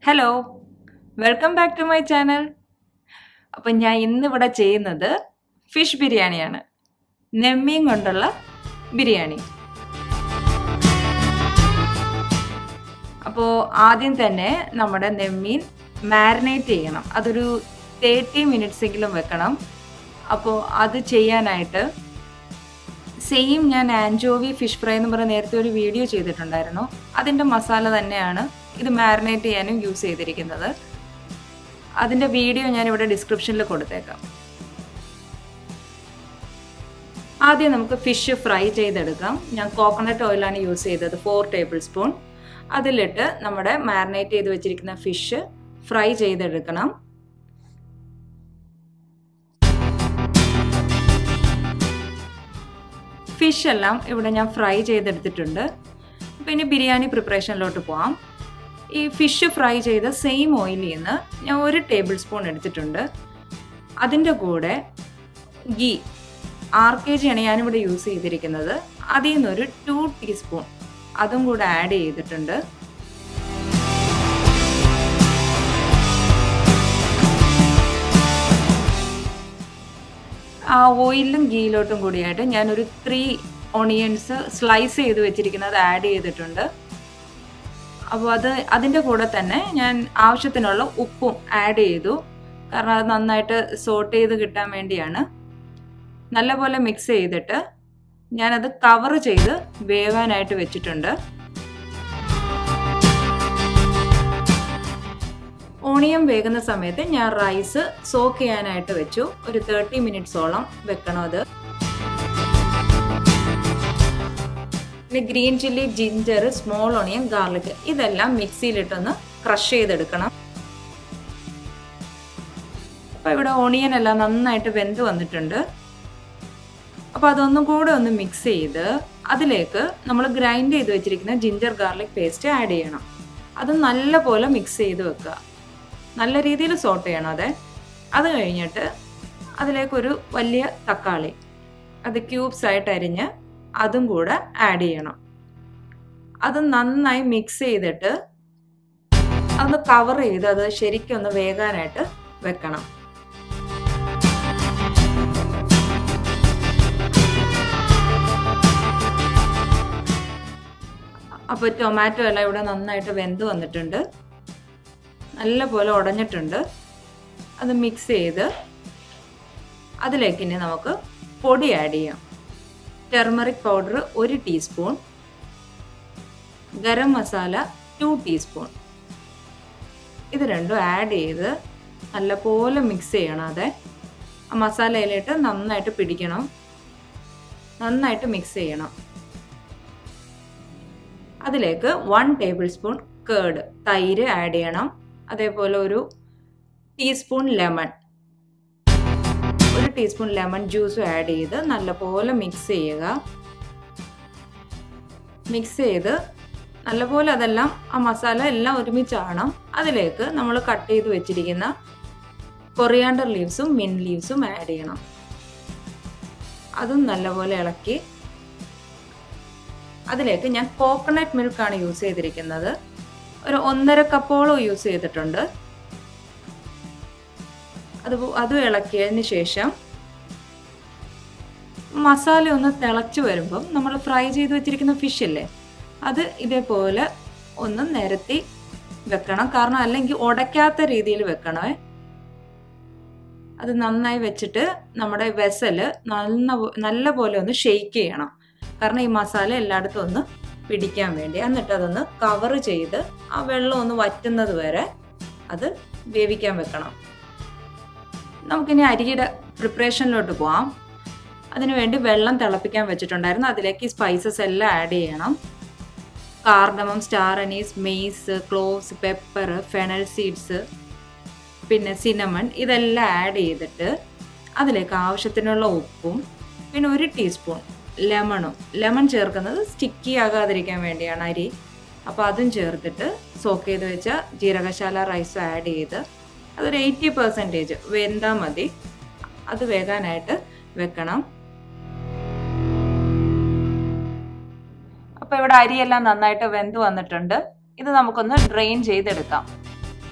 hello welcome back to my channel അപ്പം ഞാൻ ഇന്നിവിടെ ചെയ്യുന്നത് ഫിഷ് ബിരിയാണിയാണ് നെമ്മീൻ കൊണ്ടുള്ള ബിരിയാണി അപ്പോൾ ആദ്യം തന്നെ നമ്മുടെ നെമ്മീൻ മാരിനേറ്റ് ചെയ്യണം അതൊരു തേർട്ടി മിനിറ്റ്സ് എങ്കിലും വെക്കണം അപ്പോൾ അത് ചെയ്യാനായിട്ട് സെയിം ഞാൻ ആൻജോവി ഫിഷ് ഫ്രൈ എന്ന് പറഞ്ഞ നേരത്തെ ഒരു വീഡിയോ ചെയ്തിട്ടുണ്ടായിരുന്നു അതിൻ്റെ മസാല തന്നെയാണ് ഇത് മാരിനേറ്റ് ചെയ്യാനും യൂസ് ചെയ്തിരിക്കുന്നത് അതിൻ്റെ വീഡിയോ ഞാൻ ഇവിടെ ഡിസ്ക്രിപ്ഷനിൽ കൊടുത്തേക്കാം ആദ്യം നമുക്ക് ഫിഷ് ഫ്രൈ ചെയ്തെടുക്കാം ഞാൻ കോക്കനട്ട് ഓയിലാണ് യൂസ് ചെയ്തത് ഫോർ ടേബിൾ സ്പൂൺ അതിലിട്ട് നമ്മുടെ മാരിനേറ്റ് ചെയ്ത് വെച്ചിരിക്കുന്ന ഫിഷ് ഫ്രൈ ചെയ്തെടുക്കണം ഫിഷ് എല്ലാം ഇവിടെ ഞാൻ ഫ്രൈ ചെയ്തെടുത്തിട്ടുണ്ട് അപ്പോൾ ഇനി ബിരിയാണി പ്രിപ്പറേഷനിലോട്ട് പോവാം ഈ ഫിഷ് ഫ്രൈ ചെയ്ത സെയിം ഓയിലിൽ നിന്ന് ഞാൻ ഒരു ടേബിൾ സ്പൂൺ എടുത്തിട്ടുണ്ട് അതിൻ്റെ കൂടെ ഗീ ആർ കെ ജിയാണ് ഞാനിവിടെ യൂസ് ചെയ്തിരിക്കുന്നത് അതിൽ നിന്നൊരു ടു ടീസ്പൂൺ അതും കൂടെ ആഡ് ചെയ്തിട്ടുണ്ട് ആ ഓയിലും ഗീയിലോട്ടും കൂടിയായിട്ട് ഞാനൊരു ത്രീ ഓണിയൻസ് സ്ലൈസ് ചെയ്ത് വെച്ചിരിക്കുന്നത് ആഡ് ചെയ്തിട്ടുണ്ട് അപ്പോൾ അത് അതിൻ്റെ കൂടെ തന്നെ ഞാൻ ആവശ്യത്തിനുള്ള ഉപ്പും ആഡ് ചെയ്തു കാരണം അത് നന്നായിട്ട് സോട്ട് ചെയ്ത് കിട്ടാൻ വേണ്ടിയാണ് നല്ലപോലെ മിക്സ് ചെയ്തിട്ട് ഞാനത് കവർ ചെയ്ത് വേവാനായിട്ട് വെച്ചിട്ടുണ്ട് ഓണിയം വേകുന്ന സമയത്ത് ഞാൻ റൈസ് സോക്ക് ചെയ്യാനായിട്ട് വെച്ചു ഒരു തേർട്ടി മിനിറ്റ്സോളം വെക്കണം അത് പിന്നെ green chilli ginger small onion garlic ഇതെല്ലാം മിക്സിയിലിട്ടൊന്ന് ക്രഷ് ചെയ്തെടുക്കണം അപ്പോൾ ഇവിടെ ഓണിയൻ എല്ലാം നന്നായിട്ട് വെന്ത് വന്നിട്ടുണ്ട് അപ്പോൾ അതൊന്നും കൂടെ ഒന്ന് മിക്സ് ചെയ്ത് അതിലേക്ക് നമ്മൾ ഗ്രൈൻഡ് ചെയ്ത് വെച്ചിരിക്കുന്ന ജിഞ്ചർ ഗാർലിക് പേസ്റ്റ് ആഡ് ചെയ്യണം അത് നല്ലപോലെ മിക്സ് ചെയ്ത് വെക്കുക നല്ല രീതിയിൽ സോട്ട് ചെയ്യണം അതെ അത് കഴിഞ്ഞിട്ട് അതിലേക്കൊരു വലിയ തക്കാളി അത് ക്യൂബ്സ് ആയിട്ട് അരിഞ്ഞ് അതും കൂടെ ആഡ് ചെയ്യണം അത് നന്നായി മിക്സ് ചെയ്തിട്ട് അതൊന്ന് കവർ ചെയ്ത് അത് ശരിക്കും ഒന്ന് വേകാനായിട്ട് വെക്കണം അപ്പോൾ ടൊമാറ്റോ എല്ലാം ഇവിടെ നന്നായിട്ട് വെന്ത് വന്നിട്ടുണ്ട് നല്ല പോലെ ഉടഞ്ഞിട്ടുണ്ട് അത് മിക്സ് ചെയ്ത് അതിലേക്ക് ഇനി നമുക്ക് പൊടി ആഡ് ചെയ്യാം ടെർമറിക് പൗഡർ ഒരു teaspoon garam masala two teaspoon ഇത് രണ്ടും ആഡ് ചെയ്ത് നല്ലപോലെ മിക്സ് ചെയ്യണം അതെ ആ മസാലയിലിട്ട് നന്നായിട്ട് പിടിക്കണം നന്നായിട്ട് മിക്സ് ചെയ്യണം അതിലേക്ക് വൺ ടേബിൾ സ്പൂൺ കേർഡ് തൈര് ആഡ് ചെയ്യണം അതേപോലെ ഒരു ടീസ്പൂൺ ലെമൺ ഒരു ടീസ്പൂൺ ലെമൺ ജ്യൂസും ആഡ് ചെയ്ത് നല്ലപോലെ മിക്സ് ചെയ്യുക മിക്സ് ചെയ്ത് നല്ലപോലെ അതെല്ലാം ആ മസാല എല്ലാം ഒരുമിച്ചാണ് അതിലേക്ക് നമ്മൾ കട്ട് ചെയ്ത് വെച്ചിരിക്കുന്ന കൊറിയാണ്ടർ ലീവ്സും മിൻ ലീവ്സും ആഡ് ചെയ്യണം അതും നല്ലപോലെ ഇളക്കി അതിലേക്ക് ഞാൻ കോക്കനട്ട് മിൽക്കാണ് യൂസ് ചെയ്തിരിക്കുന്നത് ഒരു ഒന്നര കപ്പോളം യൂസ് ചെയ്തിട്ടുണ്ട് അത് അതും ഇളക്കിയതിന് ശേഷം മസാല ഒന്ന് തിളച്ച് വരുമ്പം നമ്മൾ ഫ്രൈ ചെയ്ത് വെച്ചിരിക്കുന്ന ഫിഷ് ഇല്ലേ അത് ഇതേപോലെ ഒന്ന് നിരത്തി വെക്കണം കാരണം അല്ലെങ്കിൽ ഉടയ്ക്കാത്ത രീതിയിൽ വെക്കണമേ അത് നന്നായി വെച്ചിട്ട് നമ്മുടെ വെസല് നല്ല നല്ല പോലെ ഒന്ന് ഷെയ്ക്ക് ചെയ്യണം കാരണം ഈ മസാല എല്ലായിടത്തും ഒന്ന് പിടിക്കാൻ വേണ്ടി എന്നിട്ട് അതൊന്ന് കവർ ചെയ്ത് ആ വെള്ളം ഒന്ന് വറ്റുന്നത് വരെ അത് വേവിക്കാൻ വെക്കണം നമുക്കിനി അരിയുടെ പ്രിപ്പറേഷനിലോട്ട് പോവാം അതിനുവേണ്ടി വെള്ളം തിളപ്പിക്കാൻ വെച്ചിട്ടുണ്ടായിരുന്നു അതിലേക്ക് സ്പൈസസ് എല്ലാം ആഡ് ചെയ്യണം cardamom star anise mace cloves pepper fennel seeds പിന്നെ സിനമൺ ഇതെല്ലാം ആഡ് ചെയ്തിട്ട് അതിലേക്ക് ആവശ്യത്തിനുള്ള ഉപ്പും പിന്നെ ഒരു ടീസ്പൂൺ ലെമണും ലെമൺ ചേർക്കുന്നത് സ്റ്റിക്കി ആകാതിരിക്കാൻ വേണ്ടിയാണ് അരി അപ്പോൾ അതും ചേർത്തിട്ട് സോക്ക് ചെയ്ത് വെച്ച ജീരകശാല റൈസും ആഡ് ചെയ്ത് അതൊരു എയ്റ്റി പെർസെൻറ്റേജ് വെന്താൽ മതി അത് വേകാനായിട്ട് വെക്കണം അപ്പോൾ ഇവിടെ അരിയെല്ലാം നന്നായിട്ട് വെന്ത് വന്നിട്ടുണ്ട് ഇത് നമുക്കൊന്ന് ഡ്രെയിൻ ചെയ്തെടുക്കാം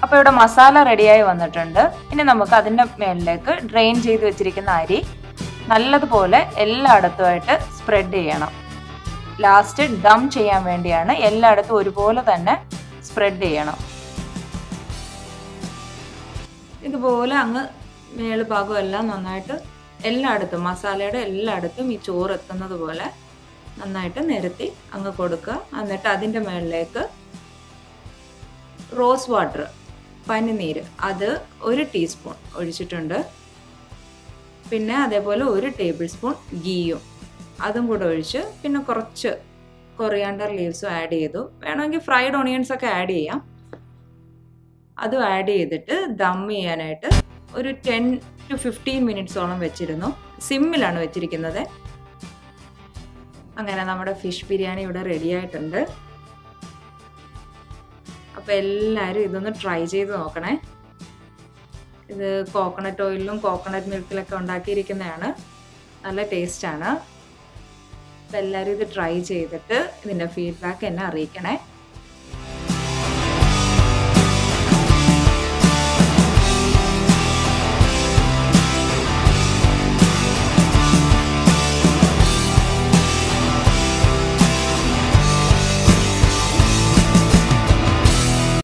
അപ്പോൾ ഇവിടെ മസാല റെഡിയായി വന്നിട്ടുണ്ട് ഇനി നമുക്ക് അതിൻ്റെ മേളിലേക്ക് ഡ്രെയിൻ ചെയ്ത് വെച്ചിരിക്കുന്ന അരി നല്ലതുപോലെ എല്ലായിടത്തുമായിട്ട് സ്പ്രെഡ് ചെയ്യണം ലാസ്റ്റ് ഡം ചെയ്യാൻ വേണ്ടിയാണ് എല്ലായിടത്തും ഒരുപോലെ തന്നെ സ്പ്രെഡ് ചെയ്യണം ഇതുപോലെ അങ്ങ് മേളുഭാഗം എല്ലാം നന്നായിട്ട് എല്ലായിടത്തും മസാലയുടെ എല്ലായിടത്തും ഈ ചോറ് എത്തുന്നത് പോലെ നന്നായിട്ട് നിരത്തി അങ്ങ് കൊടുക്കുക എന്നിട്ട് അതിൻ്റെ മുകളിലേക്ക് റോസ് വാട്ടർ പനിനീര് അത് ഒരു ടീസ്പൂൺ ഒഴിച്ചിട്ടുണ്ട് പിന്നെ അതേപോലെ ഒരു ടേബിൾ സ്പൂൺ ഗീയും അതും കൂടെ ഒഴിച്ച് പിന്നെ കുറച്ച് കൊറിയാണ്ടർ ലീവ്സും ആഡ് ചെയ്തു വേണമെങ്കിൽ ഫ്രൈഡ് ഓണിയൻസ് ഒക്കെ ആഡ് ചെയ്യാം അതും ആഡ് ചെയ്തിട്ട് ദം ചെയ്യാനായിട്ട് ഒരു ടെൻ ടു ഫിഫ്റ്റീൻ മിനിറ്റ്സോളം വെച്ചിരുന്നു സിമ്മിലാണ് വെച്ചിരിക്കുന്നത് അങ്ങനെ നമ്മുടെ ഫിഷ് ബിരിയാണി ഇവിടെ റെഡി ആയിട്ടുണ്ട് അപ്പോൾ എല്ലാവരും ഇതൊന്ന് ട്രൈ ചെയ്ത് നോക്കണേ ഇത് കോക്കനട്ട് ഓയിലിലും കോക്കനട്ട് മിൽക്കിലൊക്കെ ഉണ്ടാക്കിയിരിക്കുന്നതാണ് നല്ല ടേസ്റ്റാണ് അപ്പോൾ എല്ലാവരും ഇത് ട്രൈ ചെയ്തിട്ട് ഇതിൻ്റെ ഫീഡ്ബാക്ക് എന്നെ അറിയിക്കണേ